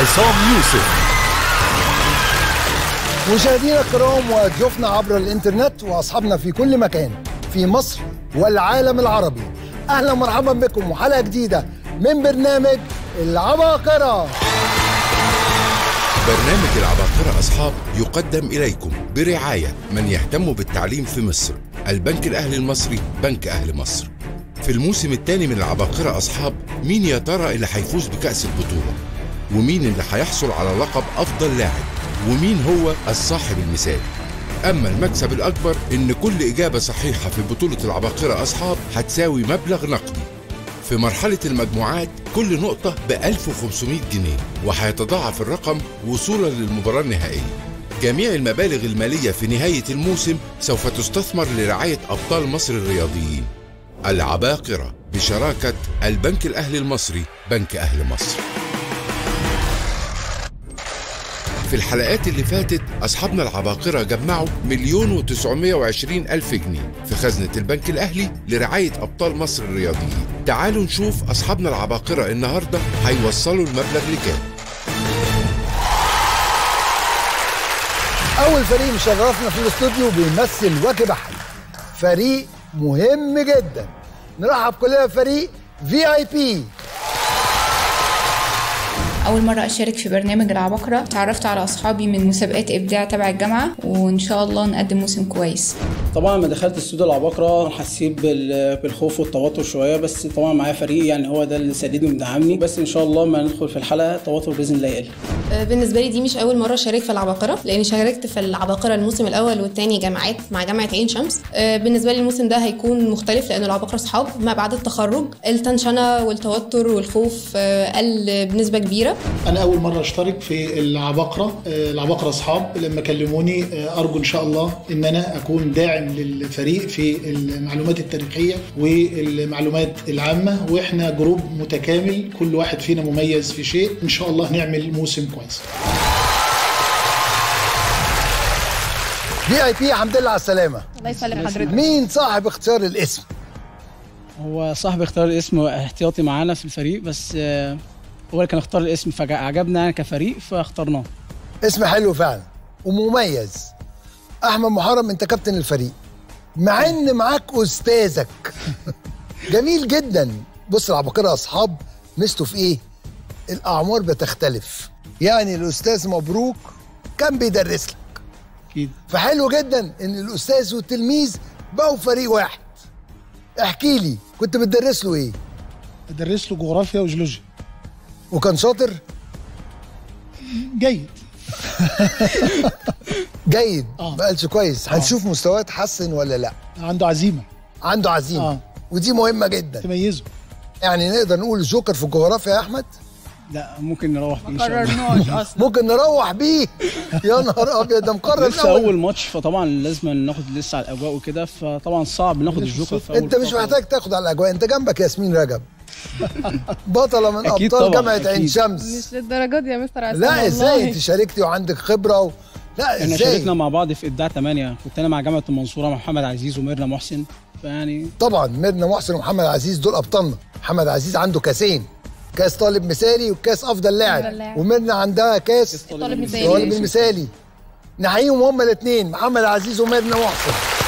عصام يوسف مشاهدينا الكرام وضيوفنا عبر الانترنت واصحابنا في كل مكان في مصر والعالم العربي اهلا ومرحبا بكم وحلقه جديده من برنامج العباقره برنامج العباقرة أصحاب يقدم إليكم برعاية من يهتم بالتعليم في مصر البنك الأهلي المصري بنك أهل مصر في الموسم الثاني من العباقرة أصحاب مين يا ترى اللي هيفوز بكأس البطولة ومين اللي هيحصل على لقب أفضل لاعب ومين هو الصاحب المثالي أما المكسب الأكبر إن كل إجابة صحيحة في بطولة العباقرة أصحاب هتساوي مبلغ نقدي في مرحلة المجموعات كل نقطة ب 1500 جنيه وهيتضاعف الرقم وصولا للمباراة النهائية جميع المبالغ المالية في نهاية الموسم سوف تستثمر لرعاية أبطال مصر الرياضيين العباقرة بشراكة البنك الأهلي المصري بنك أهل مصر في الحلقات اللي فاتت أصحابنا العباقرة جمعوا مليون وتسعمية وعشرين ألف جنيه في خزنة البنك الأهلي لرعاية أبطال مصر الرياضيين تعالوا نشوف أصحابنا العباقرة النهاردة هيوصلوا المبلغ لكام اول فريق مشرفنا في الاستوديو بيمثل وجه بحري فريق مهم جدا نرحب كلنا بفريق في اي بي أول مرة أشارك في برنامج العباقرة تعرفت على أصحابي من مسابقات إبداع تبع الجامعة وإن شاء الله نقدم موسم كويس طبعا لما دخلت استوديو العباقرة حسيت بال- بالخوف والتوتر شوية بس طبعا معايا فريق يعني هو ده اللي ساعدني ومدعمني بس ان شاء الله ما ندخل في الحلقة التوتر بإذن الله يقل بالنسبه لي دي مش اول مره اشارك في العباقره لاني شاركت في العباقره الموسم الاول والثاني جامعات مع جامعه عين شمس آه، بالنسبه لي الموسم ده هيكون مختلف لان العباقره اصحاب ما بعد التخرج التنشنه والتوتر والخوف آه، قل بنسبه كبيره أنا أول مرة أشترك في العباقرة آه، العباقرة أصحاب لما كلموني آه، أرجو إن شاء الله إن أنا أكون داعم للفريق في المعلومات التاريخية والمعلومات العامة وإحنا جروب متكامل كل واحد فينا مميز في شيء إن شاء الله نعمل موسم كويس في اي بي الحمد لله على السلامه الله يسلم حضرتك مين صاحب اختيار الاسم هو صاحب اختار الاسم احتياطي معانا في الفريق بس آه، هو اللي كان اختار الاسم فعجبنا يعني كفريق فاخترناه اسم حلو فعلا ومميز احمد محرم انت كابتن الفريق مع ان معاك استاذك جميل جدا بص العباقرة اصحاب ميزته في ايه الاعمار بتختلف يعني الاستاذ مبروك كان بيدرس لك اكيد فحلو جدا ان الاستاذ والتلميذ بقوا فريق واحد احكي لي كنت بتدرس له ايه أدرس له جغرافيا وجيولوجيا وكان شاطر جيد جيد آه. ما قالش كويس هنشوف مستواه اتحسن ولا لا عنده عزيمة عنده عزيمه آه. ودي مهمه جدا تميزه يعني نقدر نقول جوكر في الجغرافيا يا احمد لا ممكن نروح بيه ان ما شاء الله قررناش اصلا ممكن نروح بيه يا نهار ابيض ده مقرر لسه اول ماتش فطبعا لازم ناخد لسه على الاجواء وكده فطبعا صعب ناخد الجوكر في اول انت مش فترة. محتاج تاخد على الاجواء انت جنبك ياسمين رجب بطله من أكيد ابطال طبعاً، جامعه عين أكيد. شمس مش للدرجه دي يا مستر عصام لا ازاي والله. انت شاركتي وعندك خبره و... لا احنا ازاي شاركنا مع بعض في ابداع 8 كنت انا مع جامعه المنصوره مع محمد عزيز وميرنا محسن فيعني طبعا ميرنا محسن ومحمد عزيز دول ابطالنا محمد عزيز عنده كاسين كاس طالب مثالي وكاس افضل لاعب أفضل لاعب. وميرنا عندها كاس طالب مثالي. طالب المثالي نحييهم هما الاثنين محمد عزيز وميرنا محسن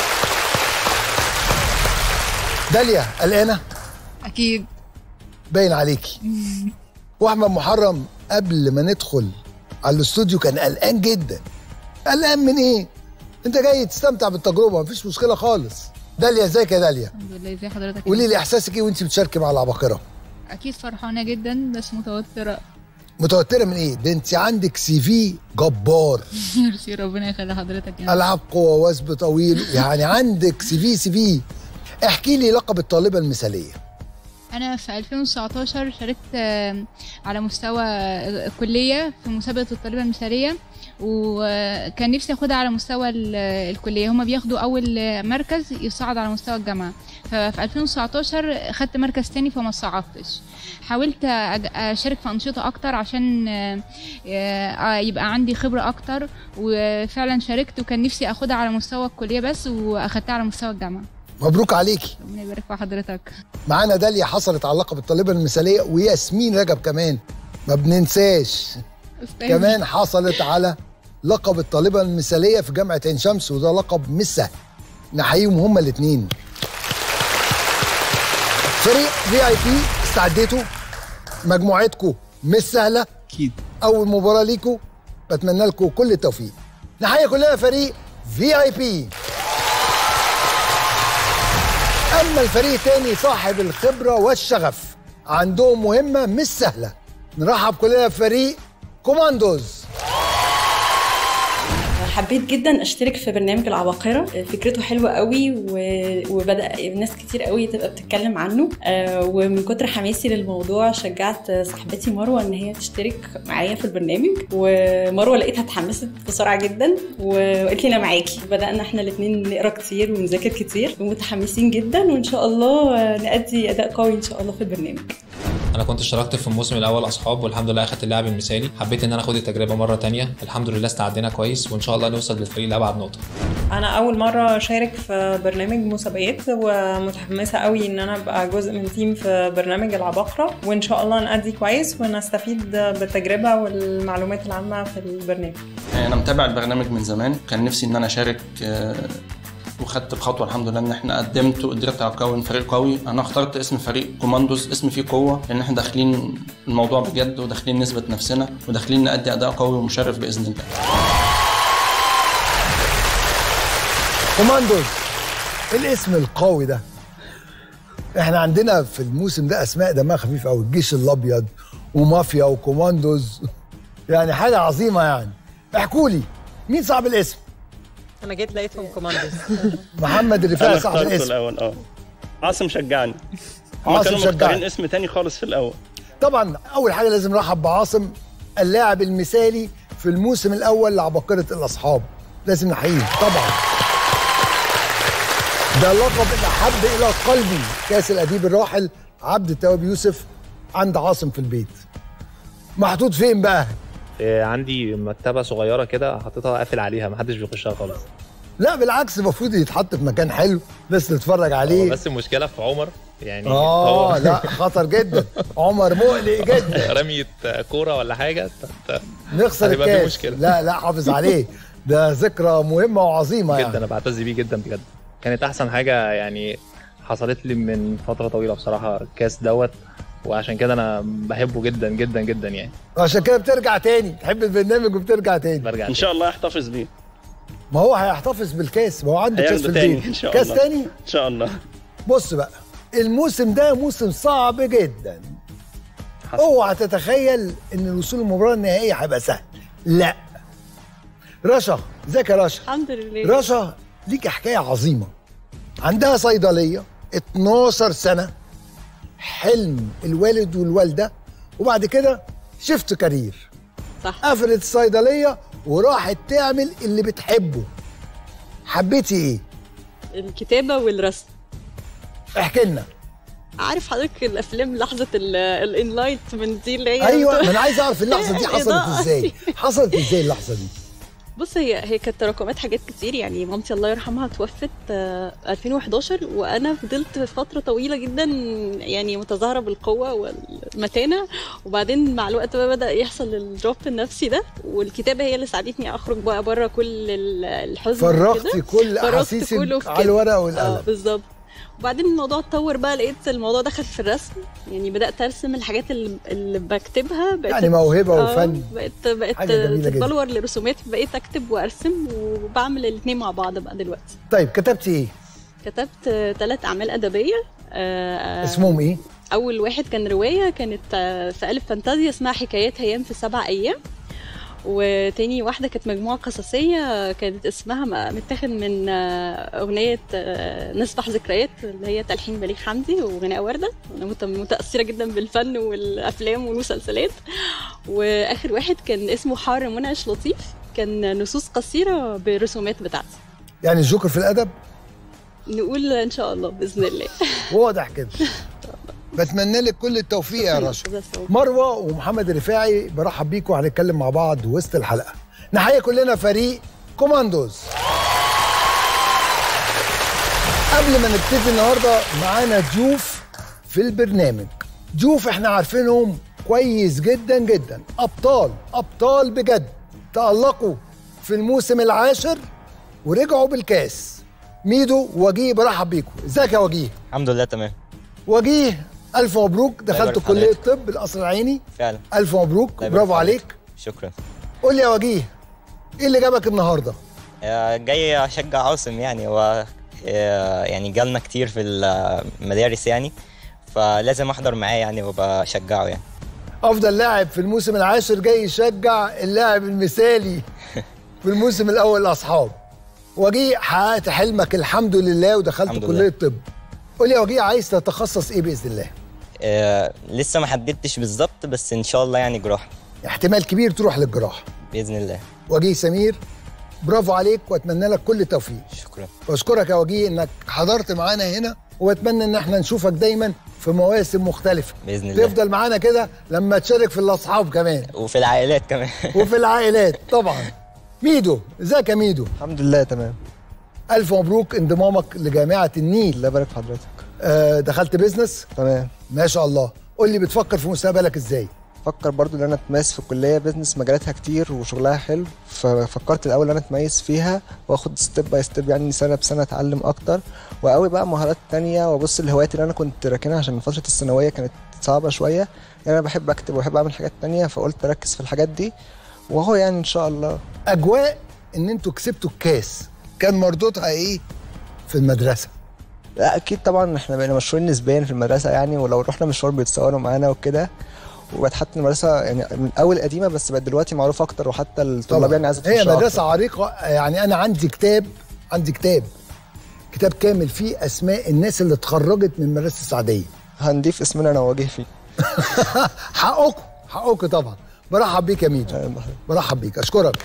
داليا قلقانه أكيد باين عليكي واحمد محرم قبل ما ندخل على الاستوديو كان قلقان جدا قلقان من ايه انت جاي تستمتع بالتجربه مفيش مشكله خالص داليا ازيك يا داليا الحمد لله ازي حضرتك قولي لي احساسك ايه وانت بتشاركي مع العباقره اكيد فرحانه جدا بس متوتره متوتره من ايه ده انت عندك سي في جبار ميرسي ربنا يخلي حضرتك يعني العاب قوه وثب طويل يعني عندك سي في سي في احكي لي لقب الطالبه المثاليه انا في 2019 شاركت آه، على مستوى الكليه في مسابقه الطالبه المثاليه وكان نفسي اخدها على مستوى ال- الكليه هما بياخدوا اول مركز يصعد على مستوى الجامعه ففي 2019 خدت مركز تاني فما صعدتش حاولت أج- اشارك في انشطه اكتر عشان آه، آه، يبقى عندي خبره اكتر وفعلا شاركت وكان نفسي اخدها على مستوى الكليه بس واخدتها على مستوى الجامعه مبروك عليكي ربنا يبارك في حضرتك معانا داليا حصلت على لقب الطالبه المثاليه وياسمين رجب كمان ما بننساش أستاذ. كمان حصلت على لقب الطالبه المثاليه في جامعه عين شمس وده لقب مش سهل نحييهم هما الاثنين فريق في اي بي استعديتوا مجموعتكم مش سهله اكيد اول مباراه ليكم بتمنى لكم كل التوفيق نحيي كلنا فريق في اي بي اما الفريق الثاني صاحب الخبره والشغف عندهم مهمه مش سهله نرحب كلنا بفريق كوماندوز حبيت جدا اشترك في برنامج العباقرة فكرته حلوة قوي و- وبدأ ناس كتير قوي تبقى بتتكلم عنه آه، ومن كتر حماسي للموضوع شجعت صاحبتي مروة ان هي تشترك معايا في البرنامج ومروة لقيتها اتحمست بسرعة جدا وقالت لي انا معاكي بدأنا احنا الاتنين نقرا كتير ونذاكر كتير ومتحمسين جدا وان شاء الله آه، نأدي اداء قوي ان شاء الله في البرنامج انا كنت اشتركت في الموسم الاول اصحاب والحمد لله اخدت اللاعب المثالي حبيت ان انا اخد التجربه مره تانية الحمد لله استعدينا كويس وان شاء الله نوصل للفريق لابعد نقطه انا اول مره اشارك في برنامج مسابقات ومتحمسه قوي ان انا ابقى جزء من تيم في برنامج العباقره وان شاء الله نأدي كويس ونستفيد بالتجربه والمعلومات العامه في البرنامج انا متابع البرنامج من زمان كان نفسي ان انا اشارك آه، وخدت الخطوه الحمد لله ان احنا قدمت وقدرت اكون فريق قوي انا اخترت اسم فريق كوماندوز اسم فيه قوه لان احنا داخلين الموضوع بجد وداخلين نثبت نفسنا وداخلين نأدي اداء قوي ومشرف باذن الله كوماندوز الاسم القوي ده احنا عندنا في الموسم ده اسماء دمها خفيف قوي الجيش الابيض ومافيا وكوماندوز يعني حاجه عظيمه يعني احكوا لي مين صاحب الاسم انا جيت لقيتهم كوماندوز محمد الرفاعي انا صاحب اخترته الاسم الاول اه عاصم شجعني هما عاصم كانوا مختارين شجعني اسم تاني خالص في الاول طبعا اول حاجه لازم نرحب بعاصم اللاعب المثالي في الموسم الاول لعباقره الاصحاب لازم نحييه طبعا ده اللقب اللي حب الى قلبي كاس الاديب الراحل عبد التواب يوسف عند عاصم في البيت محطوط فين بقى آه، عندي مكتبه صغيره كده حاططها قافل عليها محدش بيخشها خالص لا بالعكس المفروض يتحط في مكان حلو الناس تتفرج عليه بس المشكله في عمر يعني اه هو لا خطر جدا عمر مقلق جدا رمية كوره ولا حاجه ت- ت- نخسر هيبقى في الكاس مشكلة. لا لا حافظ عليه ده ذكرى مهمه وعظيمه جدا يعني انا بعتز بيه جدا بجد كانت احسن حاجه يعني حصلت لي من فتره طويله بصراحه الكاس دوت وعشان كده انا بحبه جدا جدا جدا يعني عشان كده بترجع تاني تحب البرنامج وبترجع تاني برجع ان شاء الله يحتفظ بيه ما هو هيحتفظ بالكاس ما هو عنده كاس في هياخده تاني البيت ان شاء كاس الله تاني ان شاء الله بص بقى الموسم ده موسم صعب جدا اوعى تتخيل ان الوصول للمباراه النهائيه هيبقى سهل لا رشا ازيك يا رشا الحمد لله رشا ليك حكايه عظيمه عندها صيدليه 12 سنه حلم الوالد والوالده وبعد كده شفت كارير صح قفلت الصيدليه وراحت تعمل اللي بتحبه حبيتي ايه الكتابة والرسم احكي لنا عارف حضرتك الافلام لحظة الانلايتمنت دي اللي هي ايوه ما انا عايز اعرف اللحظه دي حصلت إضاءة. ازاي حصلت ازاي اللحظه دي بص هي هي كانت تراكمات حاجات كتير يعني مامتي الله يرحمها توفت آه، 2011 وانا فضلت فتره طويله جدا يعني متظاهره بالقوه والمتانه وبعدين مع الوقت بقى بدا يحصل الدروب النفسي ده والكتابه هي اللي ساعدتني اخرج بقى بره كل ال- الحزن فرغتي وكده. كل فرغت احاسيسك كله في على كده. الورقه اه والقلم بالظبط وبعدين الموضوع اتطور بقى لقيت الموضوع دخل في الرسم يعني بدات ارسم الحاجات اللي, اللي بكتبها بقيت يعني موهبة آه، وفن. بقيت بقيت حاجة جميلة جدا. تتبلور لرسومات بقيت اكتب وارسم وبعمل الاثنين مع بعض بقى دلوقتي طيب كتبتي ايه كتبت ثلاث اعمال ادبيه آه، اسمهم ايه اول واحد كان روايه كانت آه، في الف فانتازيا اسمها حكايات هيام في سبع ايام وتاني واحدة كانت مجموعة قصصية كانت اسمها م- متاخد من آه، أغنية آه، نسبح ذكريات اللي هي تلحين بليغ حمدي وغناء وردة أنا مت- متأثرة جدا بالفن والأفلام والمسلسلات وآخر واحد كان اسمه حار منعش لطيف كان نصوص قصيرة بالرسومات بتاعتي يعني الجوكر في الادب نقول إن شاء الله بإذن الله واضح كده بتمنى لك كل التوفيق يا رشا مروه ومحمد الرفاعي برحب بيكم هنتكلم مع بعض وسط الحلقه نحيي كلنا فريق كوماندوز قبل ما نبتدي النهارده معانا ضيوف في البرنامج ضيوف احنا عارفينهم كويس جدا جدا ابطال ابطال بجد تألقوا في الموسم العاشر ورجعوا بالكاس ميدو وجيه برحب بيكم ازيك يا وجيه الحمد لله تمام وجيه الف مبروك دخلت يبارك كليه حضرتك. الطب القصر العيني فعلا الف مبروك الله يبارك برافو حضرتك. عليك شكرا قول لي يا وجيه ايه اللي جابك النهارده آه، جاي اشجع عاصم يعني هو آه، يعني جالنا كتير في المدارس يعني فلازم احضر معاه يعني وبشجعه يعني افضل لاعب في الموسم العاشر جاي يشجع اللاعب المثالي في الموسم الاول لاصحاب وجيه حققت حلمك الحمد لله ودخلت الحمد كليه لله. الطب قول لي يا وجيه عايز تتخصص ايه باذن الله آه، لسه ما حددتش بالظبط بس ان شاء الله يعني جراحه احتمال كبير تروح للجراحه باذن الله وجيه سمير برافو عليك واتمنى لك كل التوفيق شكرا بشكرك يا وجيه انك حضرت معانا هنا واتمنى ان احنا نشوفك دايما في مواسم مختلفه باذن الله تفضل معانا كده لما تشارك في الاصحاب كمان وفي العائلات كمان وفي العائلات طبعا ميدو ازيك يا ميدو الحمد لله تمام الف مبروك انضمامك لجامعه النيل الله يبارك في حضرتك آه دخلت بيزنس تمام ما شاء الله قول لي بتفكر في مستقبلك ازاي فكر برضو ان انا اتميز في الكليه بيزنس مجالاتها كتير وشغلها حلو ففكرت الاول ان انا اتميز فيها واخد ستيب باي ستيب يعني سنه بسنه اتعلم اكتر واقوي بقى مهارات تانية وابص الهوايات اللي انا كنت راكنها عشان فتره الثانويه كانت صعبه شويه يعني انا بحب اكتب وبحب اعمل حاجات تانية فقلت اركز في الحاجات دي وهو يعني ان شاء الله اجواء ان انتوا كسبتوا الكاس كان مردودها ايه في المدرسه لا اكيد طبعا احنا بقينا مشهورين نسبيا في المدرسه يعني ولو رحنا مشوار بيتصوروا معانا وكده وبقت حتى المدرسه يعني من اول قديمه بس بقت دلوقتي معروفه اكتر وحتى الطلاب يعني عايزه هي تخش مدرسه أكتر. عريقه يعني انا عندي كتاب عندي كتاب كتاب كامل فيه اسماء الناس اللي اتخرجت من مدرسه السعديه هنضيف اسمنا انا وجه فيه حقكم حقكم طبعا برحب بيك يا ميدو برحب بيك اشكرك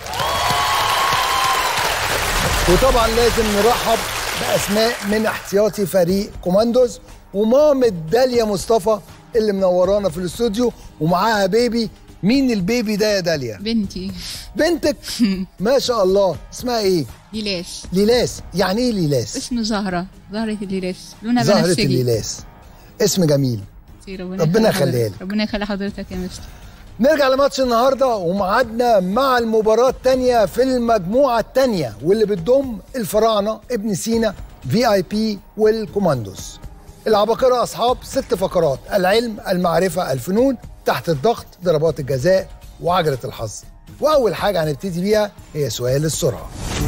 وطبعا لازم نرحب باسماء من احتياطي فريق كوماندوز ومامة داليا مصطفى اللي منورانا في الاستوديو ومعاها بيبي مين البيبي ده يا داليا بنتي بنتك ما شاء الله اسمها ايه ليلاس ليلاس يعني ايه ليلاس اسم زهرة زهرة الليلاس لونها زهرة بنفسجي الليلاس اسم جميل ربنا ربنا يخلي يخليها حضرتك- ربنا يخلي حضرتك يا مستر نرجع لماتش النهارده وميعادنا مع المباراة الثانية في المجموعة الثانية واللي بتضم الفراعنة ابن سينا في اي بي والكوماندوز. العباقرة أصحاب ست فقرات العلم المعرفة الفنون تحت الضغط ضربات الجزاء وعجلة الحظ. وأول حاجة هنبتدي بيها هي سؤال السرعة.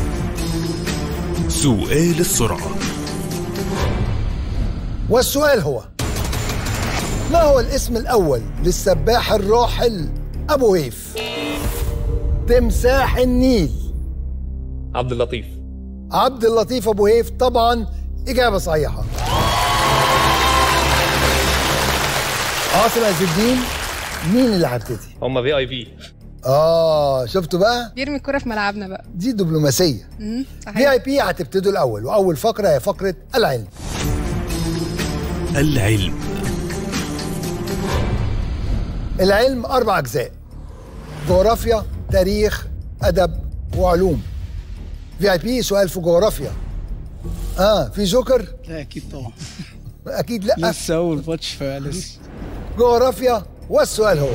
سؤال السرعة والسؤال هو ما هو الاسم الأول للسباح الراحل أبو هيف؟ تمساح النيل عبد اللطيف عبد اللطيف ابو هيف طبعا اجابه صحيحه عاصم عز الدين مين اللي هيبتدي هم في اي بي اه شفتوا بقى بيرمي الكرة في ملعبنا بقى دي دبلوماسيه مم، في اي بي هتبتدوا الاول واول فقره هي فقره العلم العلم العلم اربع اجزاء جغرافيا تاريخ ادب وعلوم في اي بي سؤال في جغرافيا اه في جوكر لا اكيد طبعا اكيد لا لسه اول ماتش فلسه جغرافيا والسؤال هو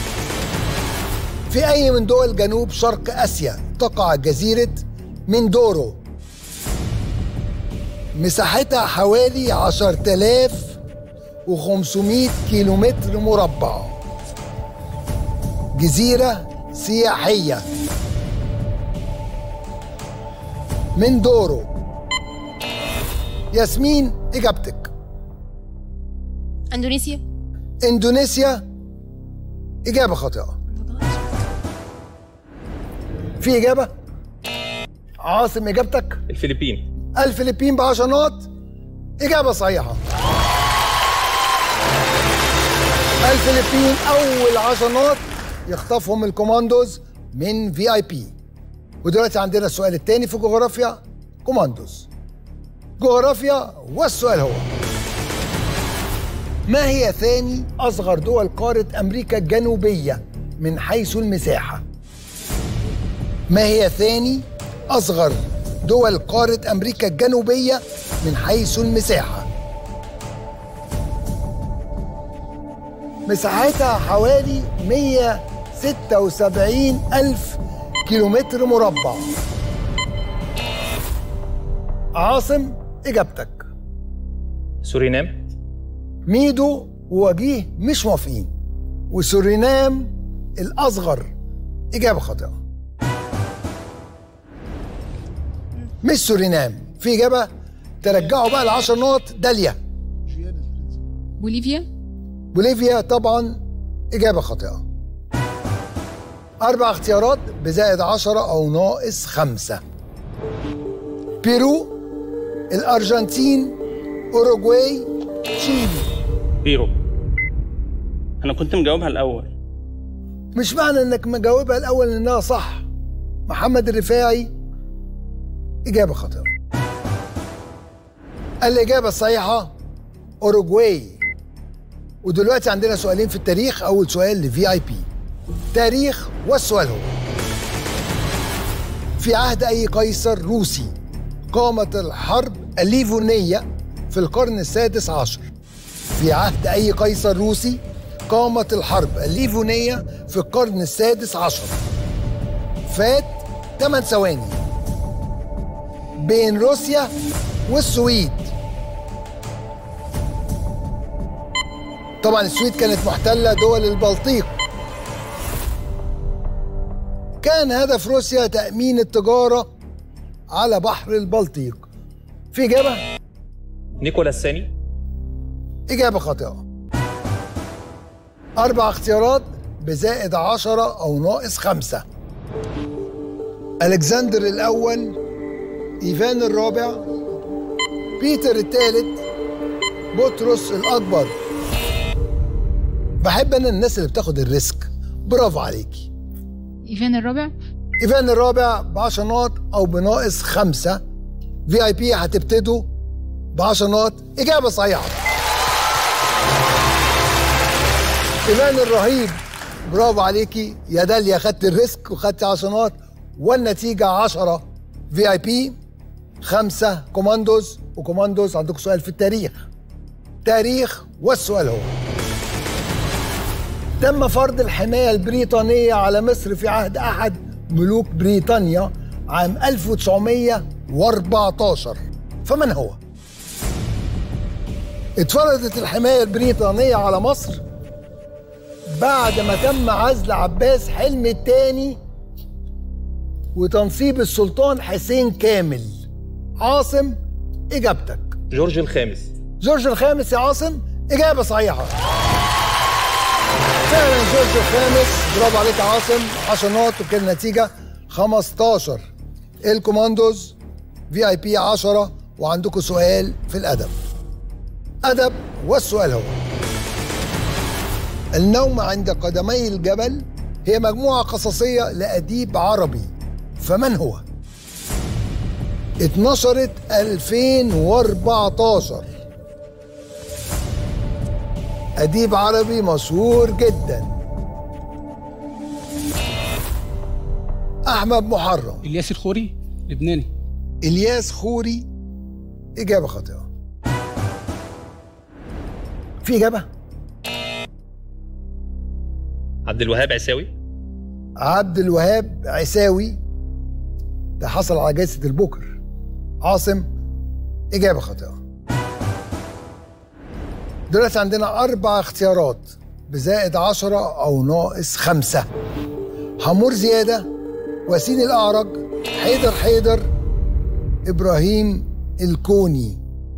في أي من دول جنوب شرق آسيا تقع جزيرة مندورو مساحتها حوالي 10500 كيلومتر مربع جزيرة سياحية مندورو ياسمين إجابتك اندونيسيا اندونيسيا اجابه خاطئه في اجابه عاصم اجابتك الفلبين الفلبين بعشر نقط اجابه صحيحه الفلبين اول عشر نقط يخطفهم الكوماندوز من في اي بي ودلوقتي عندنا السؤال الثاني في جغرافيا كوماندوز جغرافيا والسؤال هو ما هي ثاني أصغر دول قارة أمريكا الجنوبية من حيث المساحة؟ ما هي ثاني أصغر دول قارة أمريكا الجنوبية من حيث المساحة؟ مساحتها حوالي 176 ألف كيلومتر مربع عاصم إجابتك سورينام ميدو ووجيه مش موافقين وسورينام الأصغر إجابة خاطئة مش سورينام في إجابة ترجعوا بقى العشر نقط داليا بوليفيا بوليفيا طبعا إجابة خاطئة أربع اختيارات بزائد عشرة أو ناقص خمسة بيرو الأرجنتين أوروجواي تشيلي بيرو انا كنت مجاوبها الاول مش معنى انك مجاوبها الاول انها صح محمد الرفاعي اجابه خاطئه الاجابه الصحيحه اوروجواي ودلوقتي عندنا سؤالين في التاريخ اول سؤال لفي اي بي تاريخ والسؤال هو في عهد اي قيصر روسي قامت الحرب الليفونيه في القرن السادس عشر في عهد اي قيصر روسي قامت الحرب الليفونية في القرن السادس عشر فات 8 ثواني بين روسيا والسويد طبعا السويد كانت محتلة دول البلطيق كان هدف روسيا تأمين التجارة على بحر البلطيق في إجابة؟ نيكولا الثاني إجابة خاطئة أربع اختيارات بزائد عشرة أو ناقص خمسة ألكسندر الأول إيفان الرابع بيتر الثالث بطرس الأكبر بحب أنا الناس اللي بتاخد الريسك برافو عليكي ايفان الرابع إيفان الرابع ب 10 نقط أو بناقص خمسة في اي بي هتبتدوا ب 10 نقط إجابة صحيحة إيمان الرهيب برافو عليكي يا داليا خدت الريسك وخدت 10 نقط والنتيجة 10 في اي بي خمسة كوماندوز وكوماندوز عندكم سؤال في التاريخ تاريخ والسؤال هو تم فرض الحماية البريطانية على مصر في عهد أحد ملوك بريطانيا عام 1914 فمن هو؟ اتفرضت الحماية البريطانية على مصر بعد ما تم عزل عباس حلمي الثاني وتنصيب السلطان حسين كامل عاصم إجابتك جورج الخامس جورج الخامس يا عاصم إجابة صحيحة فعلا جورج الخامس برافو عليك يا عاصم 10 نقط وكده النتيجة 15 الكوماندوز في اي بي 10 وعندكم سؤال في الأدب أدب والسؤال هو النوم عند قدمي الجبل هي مجموعة قصصية لأديب عربي فمن هو؟ اتنشرت 2014 أديب عربي مشهور جدا أحمد محرم الياس الخوري لبناني إلياس خوري إجابة خاطئة في إجابة؟ عبد الوهاب عساوي عبد الوهاب عساوي ده حصل على جائزة البوكر عاصم إجابة خاطئة دلوقتي عندنا أربع اختيارات بزائد عشرة أو ناقص خمسة حمور زيادة وسيم الأعرج حيدر حيدر إبراهيم الكوني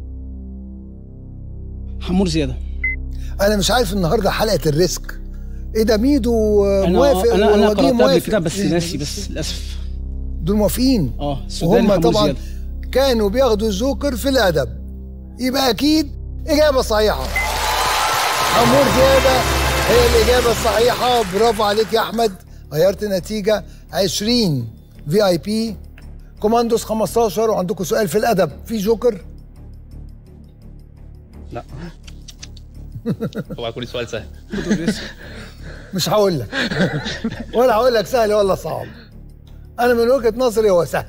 حمور زياده أنا مش عارف النهاردة حلقة الريسك إيه ده ميدو انا موافق انا انا ووجيه قراتها قبل موافق كده بس ناسي بس للاسف دول موافقين اه السوداني وهم حمور طبعا زياده كانوا بياخدوا الجوكر في الادب يبقى اكيد اجابه صحيحه حمور زياده هي الاجابه الصحيحه برافو عليك يا احمد غيرت النتيجه 20 في اي بي كوماندوس 15 وعندكم سؤال في الادب في جوكر لا هو هيكون سؤال سهل مش هقول لك ولا هقول لك سهل ولا صعب انا من وجهه نظري هو سهل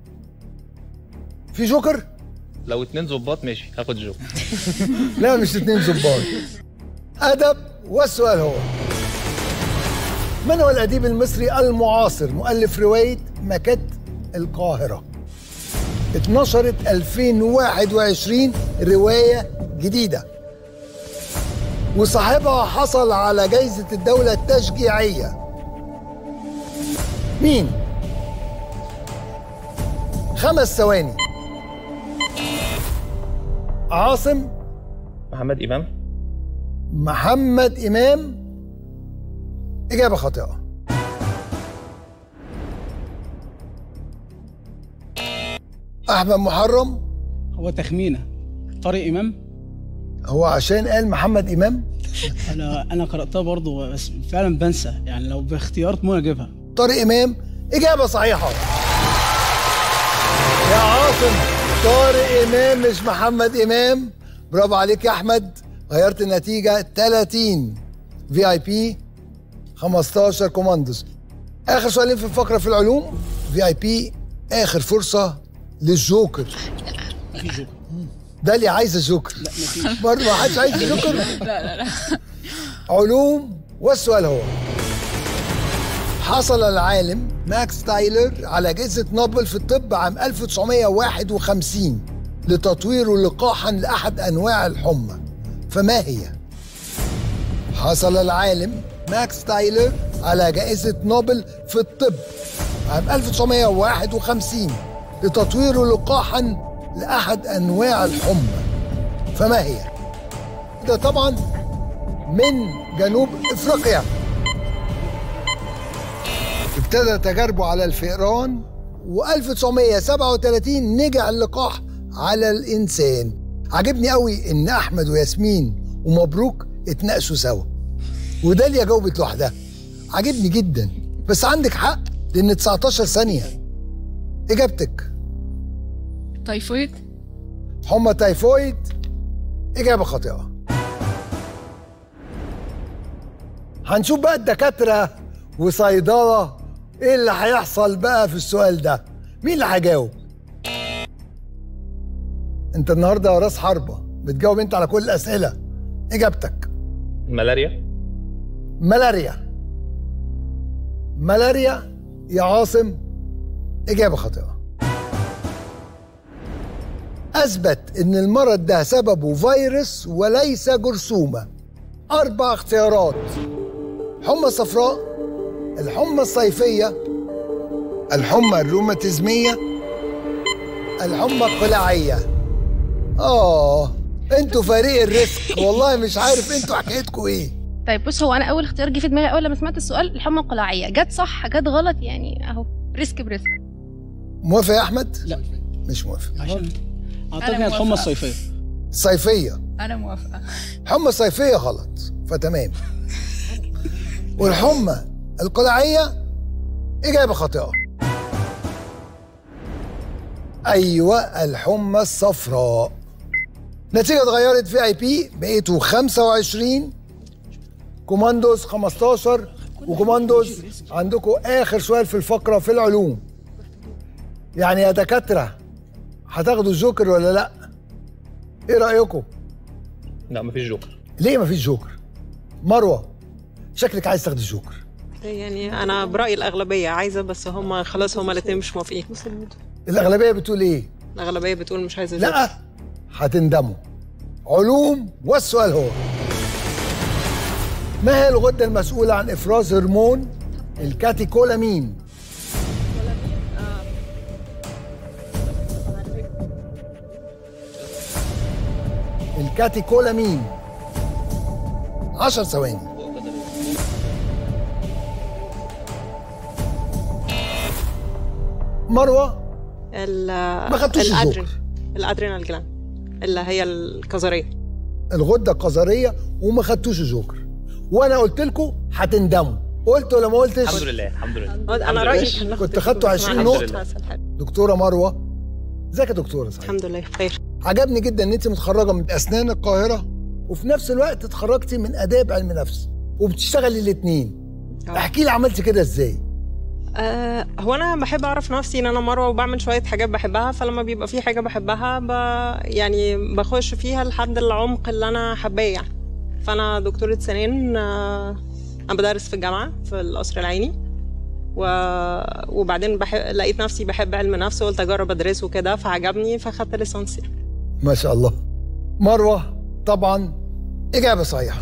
في جوكر لو اتنين ظباط ماشي هاخد جو لا مش اتنين ظباط ادب والسؤال هو من هو الأديب المصري المعاصر مؤلف رواية مكت القاهرة اتنشرت 2021 رواية جديدة وصاحبها حصل على جايزة الدولة التشجيعية مين؟ خمس ثواني عاصم محمد امام محمد إمام إجابة خاطئة أحمد محرم هو تخمينه طارق امام هو عشان قال محمد إمام انا انا قراتها برضه بس فعلا بنسى يعني لو باختيار ممكن اجيبها طارق إمام إجابة صحيحة يا عاصم طارق إمام مش محمد إمام برافو عليك يا أحمد غيرت النتيجة 30 في اي بي 15 كوماندوز آخر سؤالين في الفقرة في العلوم في اي بي آخر فرصة للجوكر مفيش جوكر ده اللي عايز الجوكر لا مفيش برضه ما حدش عايز الجوكر لا لا لا علوم والسؤال هو حصل العالم ماكس تايلر على جائزة نوبل في الطب عام 1951 لتطوير لقاحا لأحد أنواع الحمى فما هي؟ حصل العالم ماكس تايلر على جائزة نوبل في الطب عام 1951 لتطوير لقاحا لأحد أنواع الحمى فما هي؟ ده طبعا من جنوب افريقيا ابتدى تجاربه على الفئران و1937 نجح اللقاح على الانسان عجبني قوي ان احمد وياسمين ومبروك اتناقشوا سوا وداليا جاوبت لوحدها عجبني جدا بس عندك حق لان 19 ثانيه اجابتك تايفويد حمى تايفويد اجابه خاطئه هنشوف بقى الدكاتره وصيدله ايه اللي هيحصل بقى في السؤال ده مين اللي هيجاوب انت النهارده راس حربه بتجاوب انت على كل الاسئله اجابتك ملاريا ملاريا ملاريا يا عاصم اجابه خاطئه اثبت ان المرض ده سببه فيروس وليس جرثومه اربع اختيارات حمى صفراء الحمى الصيفيه الحمى الروماتيزميه الحمى القلاعيه اه انتوا فريق الريسك والله مش عارف انتوا حكايتكم ايه طيب بص هو انا اول اختيار جه في دماغي اول لما سمعت السؤال الحمى القلاعيه جت صح جت غلط يعني اهو ريسك بريسك موافق يا احمد لا مش موافق عشان اعتقد أنا هي الحمى موافقة. الصيفيه صيفيه انا موافقه حمى صيفيه غلط فتمام والحمى القلاعيه اجابه خاطئه ايوه الحمى الصفراء نتيجه اتغيرت في اي بي بقيتوا 25 كوماندوز 15 وكوماندوز عندكم اخر سؤال في الفقره في العلوم يعني يا دكاتره هتاخدوا الجوكر ولا لا ايه رايكم لا مفيش جوكر ليه مفيش جوكر مروه شكلك عايز تاخد الجوكر يعني انا برايي الاغلبيه عايزه بس هم خلاص هم الاثنين مش موافقين الاغلبيه بتقول ايه الاغلبيه بتقول مش عايزه لا هتندموا علوم والسؤال هو ما هي الغده المسؤوله عن افراز هرمون الكاتيكولامين الكاتيكولامين عشر ثواني مروه ما خدتوش الجوكر. الادرينال جلاند اللي هي الكظريه الغده القذريه وما خدتوش الجوكر وانا قلت لكم هتندموا قلت ولا ما قلتش الحمد لله الحمد لله انا رايي كان ناخد كنت خدتوا 20 الحمد نقطه لله. دكتوره مروه ازيك يا دكتوره صحيح الحمد لله بخير عجبني جدا ان انت متخرجه من اسنان القاهره وفي نفس الوقت اتخرجتي من اداب علم نفس وبتشتغلي الاثنين احكي لي عملتي كده ازاي أه هو انا بحب اعرف نفسي ان انا مروه وبعمل شويه حاجات بحبها فلما بيبقى في حاجه بحبها ب... يعني بخش فيها لحد العمق اللي انا حباه يعني فانا دكتوره سنان آه، انا بدرس في الجامعه في القصر العيني و... وبعدين بحب... لقيت نفسي بحب علم نفس وقلت اجرب ادرسه كده فعجبني فاخدت ليسانسي ما شاء الله مروه طبعا اجابه صحيحه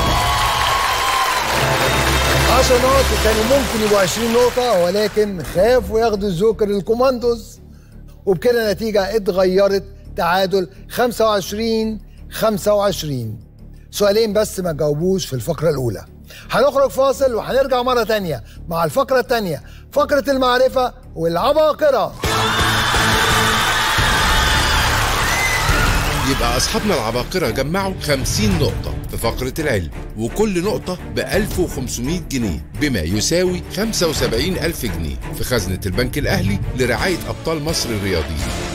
10 نقط كانوا ممكن يبقوا 20 نقطة ولكن خافوا ياخدوا الجوكر الكوماندوز وبكده النتيجة اتغيرت تعادل 25 25 سؤالين بس ما جاوبوش في الفقرة الأولى هنخرج فاصل وهنرجع مرة تانية مع الفقرة التانية فقرة المعرفة والعباقرة يبقى أصحابنا العباقرة جمعوا 50 نقطة في فقرة العلم وكل نقطة ب 1500 جنيه بما يساوي 75 ألف جنيه في خزنة البنك الأهلي لرعاية أبطال مصر الرياضيين